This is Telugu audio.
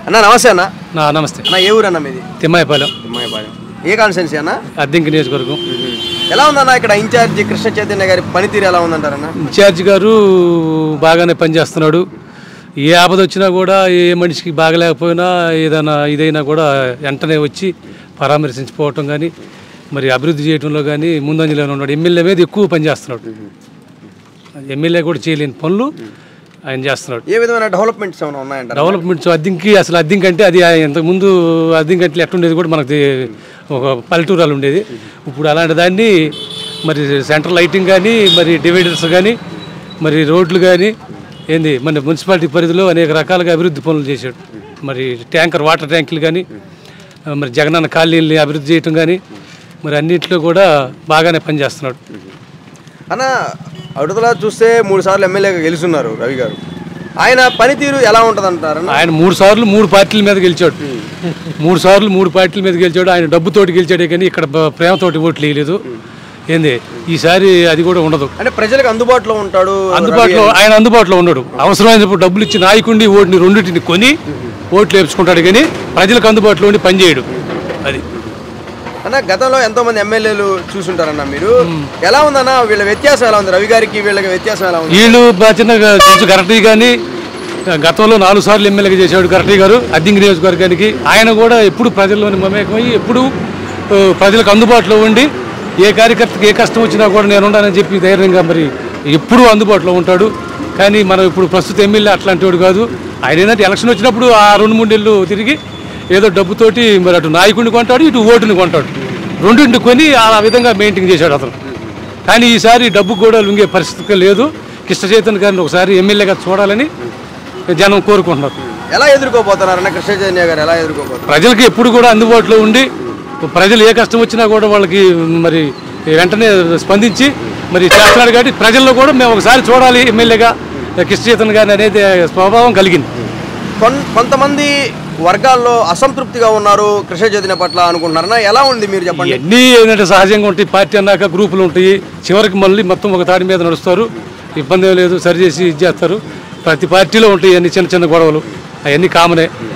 అన్న నమస్తే అన్న నా నమస్తే అన్న ఏ ఊరు అన్న మీది తిమ్మాయిపాలెం తిమ్మాయిపాలెం ఏ కాన్స్టెన్సీ అన్న అద్దెంకి నియోజకవర్గం ఎలా ఉందన్న ఇక్కడ ఇన్ఛార్జి కృష్ణ చైతన్య గారి పనితీరు ఎలా ఉందంటారన్న ఇన్ఛార్జ్ గారు బాగానే పనిచేస్తున్నాడు ఏ ఆపద వచ్చినా కూడా ఏ మనిషికి బాగలేకపోయినా ఏదైనా ఇదైనా కూడా వెంటనే వచ్చి పరామర్శించిపోవటం కానీ మరి అభివృద్ధి చేయడంలో కానీ ముందంజలో ఉన్నాడు ఎమ్మెల్యే మీద ఎక్కువ పనిచేస్తున్నాడు ఎమ్మెల్యే కూడా చేయలేని పనులు ఆయన చేస్తున్నాడు ఏ విధమైన డెవలప్మెంట్స్ ఏమైనా ఉన్నాయంటారా డెవలప్మెంట్స్ అద్దెంకి అసలు అద్దెంకి అంటే అది ఇంతకుముందు అద్దెంకి ఎట్లుండేది కూడా మనకు తె- ఒక పల్లెటూరాలు ఉండేది ఇప్పుడు అలాంటి దాన్ని మరి సెంట్రల్ లైటింగ్ కానీ మరి డివైడర్స్ కానీ మరి రోడ్లు కానీ ఏంది మన మున్సిపాలిటీ పరిధిలో అనేక రకాలుగా అభివృద్ధి పనులు చేశాడు మరి ట్యాంకర్ వాటర్ ట్యాంకులు కానీ మరి జగనన్న కాలనీని అభివృద్ధి చేయటం కానీ మరి అన్నింటిలో కూడా బాగానే పనిచేస్తున్నాడు అన్న అడుగుదల చూస్తే మూడు సార్లు ఎమ్మెల్యేగా గెలుచున్నారు రవి గారు ఆయన పనితీరు ఎలా ఉంటుంది అంటారన్న ఆయన మూడు సార్లు మూడు పార్టీల మీద గెలిచాడు మూడు సార్లు మూడు పార్టీల మీద గెలిచాడు ఆయన డబ్బుతోటి గెలిచాడే కానీ ఇక్కడ బ- ప్రేమతోటి ఓట్లు వేయలేదు ఏంది ఈసారి అది కూడా ఉండదు అంటే ప్రజలకు అందుబాటులో ఉంటాడు అందుబాటులో ఆయన అందుబాటులో ఉన్నాడు అవసరమైనప్పుడు డబ్బులు ఇచ్చి నాయకుడిని ఓటుని రెండింటిని కొని ఓట్లు వేపించుకుంటాడు కానీ ప్రజలకు అందుబాటులో ఉండి పనిచేయడు అది అన్న గతంలో ఎంతో మంది ఎమ్మెల్యేలు చూసుంటారన్న మీరు ఎలా ఉందన్న వీళ్ళ వ్యత్యాసం ఎలా ఉంది రవి గారికి వీళ్ళకి వ్యత్యాసం ఎలా ఉంది వీళ్ళు బా- చిన్నగా కొంచెం కరెక్ట్ కానీ గతంలో నాలుగు సార్లు ఎమ్మెల్యేగా చేశాడు కరెక్ట్ గారు అద్దెంకి నియోజకవర్గానికి ఆయన కూడా ఎప్పుడు ప్రజల్లోని మమేకమై ఎప్పుడు ఆ, ప్రజలకు అందుబాటులో ఉండి ఏ కార్యకర్తకి ఏ కష్టం వచ్చినా కూడా నేను ఉండాలని చెప్పి ధైర్యంగా మరి ఎప్పుడూ అందుబాటులో ఉంటాడు కానీ మనం ఇప్పుడు ప్రస్తుత ఎమ్మెల్యే అట్లాంటి వాడు కాదు ఆయన ఏంటంటే ఎలక్షన్ వచ్చినప్పుడు ఆ రెండు మూడు నెలలు తిరిగి ఏదో డబ్బుతోటి మరి అటు నాయకుడిని కొంటాడు ఇటు ఓటుని కొంటాడు రెండింటిని కొని ఆ విధంగా మెయింటైన్ చేశాడు అతను కానీ ఈసారి డబ్బు కూడా లొంగే పరిస్థితి లేదు కృష్ణ చైతన్య గారిని ఒకసారి ఎమ్మెల్యేగా చూడాలని జనం కోరుకుంటున్నారు ఎలా ఎదుర్కోబోతున్నారన్న కృష్ణ చైతన్య గారు ఎలా ఎదుర్కోబోతున్నారు ప్రజలకి ఎప్పుడు కూడా అందుబాటులో ఉండి ప్రజలు ఏ కష్టం వచ్చినా కూడా వాళ్ళకి మరి వెంటనే స్పందించి మరి చేస్తున్నాడు కాబట్టి ప్రజల్లో కూడా మేము ఒకసారి చూడాలి ఎమ్మెల్యేగా కృష్ణ చైతన్య గారిని అనేది స్వభావం కలిగింది కొన్- కొంతమంది వర్గాల్లో అసంతృప్తిగా ఉన్నారు కృష్ణ చైతన్య పట్ల అనుకుంటున్నారన్న ఎలా ఉంది మీరు చెప్పండి ఇవన్నీ ఏంటంటే సహజంగా ఉంటాయి పార్టీ అన్నాక గ్రూపులు ఉంటాయి చివరికి మళ్ళీ మొత్తం ఒక తాడి మీద నడుస్తారు ఇబ్బంది ఏం లేదు సరిచేసి ఇది చేస్తారు ప్రతి పార్టీలో ఉంటాయి అన్ని చిన్న చిన్న గొడవలు అవన్నీ కామనే